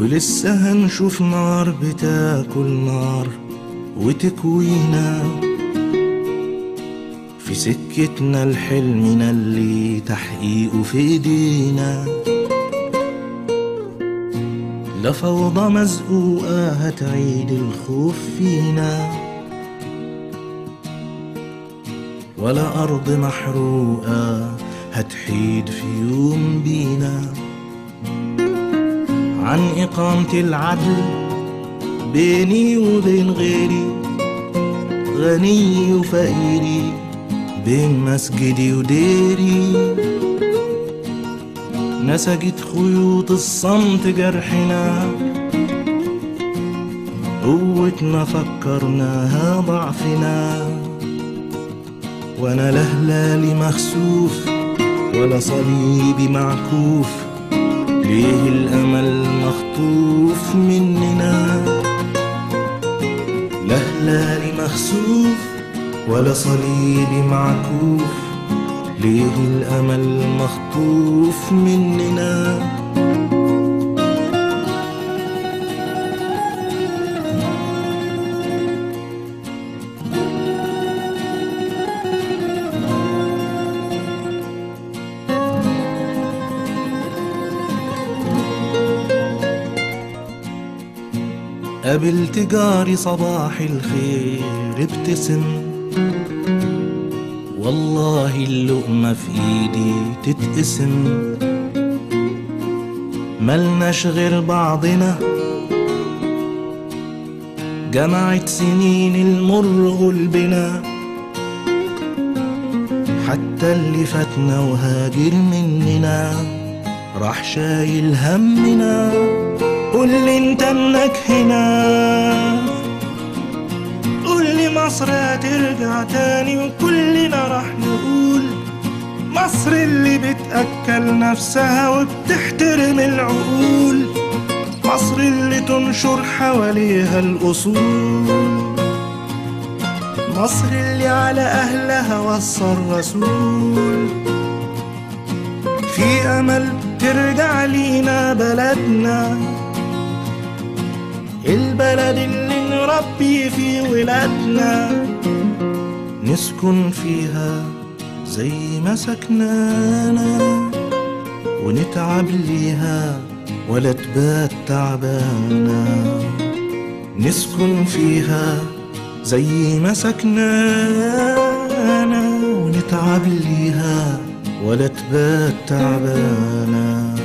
ولسه هنشوف نار بتاكل نار وتكوينا في سكتنا لحلمنا اللي تحقيقه في ايدينا لا فوضى مزقوقة هتعيد الخوف فينا ولا أرض محروقة هتحيد في يوم بينا عن إقامة العدل بيني وبين غيري غني وفقيري بين مسجدي وديري نسجت خيوط الصمت جرحنا قوتنا فكرناها ضعفنا وانا لا هلالي مخسوف ولا صليبي معكوف ليه الامل مخطوف مننا لا هلالي مخسوف ولا صليبي معكوف ليه الامل مخطوف مننا قابلت جاري صباح الخير ابتسم والله اللقمة في ايدي تتقسم ملناش غير بعضنا جمعت سنين المر قلبنا حتى اللي فاتنا وهاجر مننا راح شايل همنا قول لي انت انك هنا قول لي مصر هترجع تاني وكلنا راح نقول مصر اللي بتأكل نفسها وبتحترم العقول مصر اللي تنشر حواليها الأصول مصر اللي على أهلها وصى الرسول في أمل ترجع لينا بلدنا البلد اللي نربي فيه ولادنا نسكن فيها زي ما سكنانا ونتعب ليها ولا تبات تعبانا نسكن فيها زي ما سكنانا ونتعب ليها ولا تبات تعبانا